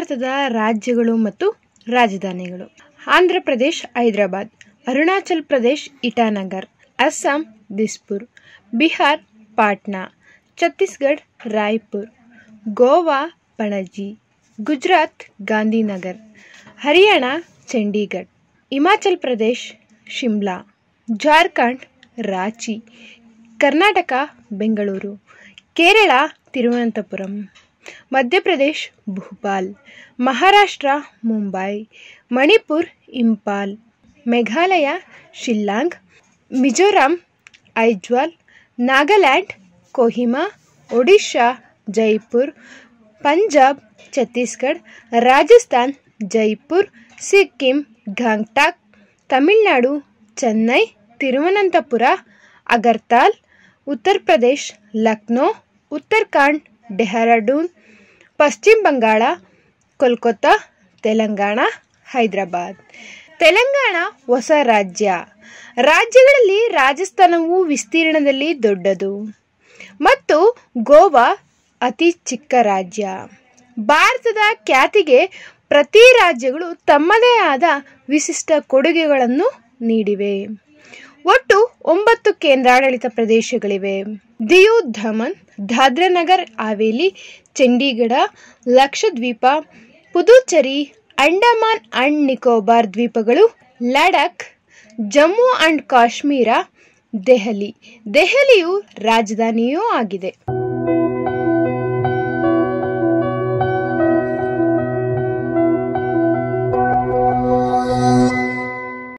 ಭಾರತದ ರಾಜ್ಯಗಳು ಮತ್ತು ರಾಜಧಾನಿಗಳು ಆಂಧ್ರ ಪ್ರದೇಶ್ ಹೈದರಾಬಾದ್ ಅರುಣಾಚಲ್ ಪ್ರದೇಶ್ ಇಟಾನಗರ್ ಅಸ್ಸಾಂ ದಿಸ್ಪುರ್ ಬಿಹಾರ್ ಪಾಟ್ನಾ ಛತ್ತೀಸ್ಗಢ ರಾಯ್ಪುರ್ ಗೋವಾ ಪಣಜಿ ಗುಜರಾತ್ ಗಾಂಧಿನಗರ್ ಹರಿಯಾಣ ಚಂಡೀಗಢ ಹಿಮಾಚಲ್ ಪ್ರದೇಶ್ ಶಿಮ್ಲಾ ಜಾರ್ಖಂಡ್ ರಾಂಚಿ ಕರ್ನಾಟಕ ಬೆಂಗಳೂರು ಕೇರಳ ತಿರುವನಂತಪುರಂ ಮಧ್ಯಪ್ರದೇಶ್ ಭೋಪಾಲ್ ಮಹಾರಾಷ್ಟ್ರ ಮುಂಬೈ ಮಣಿಪುರ್ ಇಂಪಾಲ್ ಮೇಘಾಲಯ ಶಿಲ್ಲಾಂಗ್ ಮಿಜೋರಾಂ ಐಜ್ವಾಲ್ ನಾಗಾಲ್ಯಾಂಡ್ ಕೊಹಿಮಾ ಒಡಿಶಾ ಜೈಪುರ್ ಪಂಜಾಬ್ ಛತ್ತೀಸ್ಗಢ ರಾಜಸ್ಥಾನ್ ಜೈಪುರ್ ಸಿಕ್ಕಿಂ ಗಾಂಗ್ಟಾಕ್ ತಮಿಳುನಾಡು ಚೆನ್ನೈ ತಿರುವನಂತಪುರ ಅಗರ್ತಾಲ್ ಉತ್ತರ ಪ್ರದೇಶ್ ಲಕ್ನೋ ಉತ್ತರಾಖಂಡ್ ಡೆಹ್ರಾಡೂನ್ ಪಶ್ಚಿಮ ಬಂಗಾಳ ಕೋಲ್ಕತ್ತಾ ತೆಲಂಗಾಣ ಹೈದರಾಬಾದ್ ತೆಲಂಗಾಣ ಹೊಸ ರಾಜ್ಯ ರಾಜ್ಯಗಳಲ್ಲಿ ರಾಜಸ್ಥಾನವು ವಿಸ್ತೀರ್ಣದಲ್ಲಿ ದೊಡ್ಡದು ಮತ್ತು ಗೋವಾ ಅತಿ ಚಿಕ್ಕ ರಾಜ್ಯ ಭಾರತದ ಖ್ಯಾತಿಗೆ ಪ್ರತಿ ರಾಜ್ಯಗಳು ತಮ್ಮದೇ ಆದ ವಿಶಿಷ್ಟ ಕೊಡುಗೆಗಳನ್ನು ನೀಡಿವೆ ಒಟ್ಟು ಒಂಬತ್ತು ಕೇಂದ್ರಾಡಳಿತ ಪ್ರದೇಶಗಳಿವೆ ದಿಯು ದಮನ್ ದಾದ್ರಾನಗರ್ ಹಾವೇಲಿ ಚಂಡೀಗಢ ಲಕ್ಷದ್ವೀಪ ಪುದುಚೇರಿ ಅಂಡಮಾನ್ ಅಂಡ್ ನಿಕೋಬಾರ್ ದ್ವೀಪಗಳು ಲಡಾಖ್ ಜಮ್ಮು ಅಂಡ್ ಕಾಶ್ಮೀರ ದೆಹಲಿ ದೆಹಲಿಯು ರಾಜಧಾನಿಯೂ ಆಗಿದೆ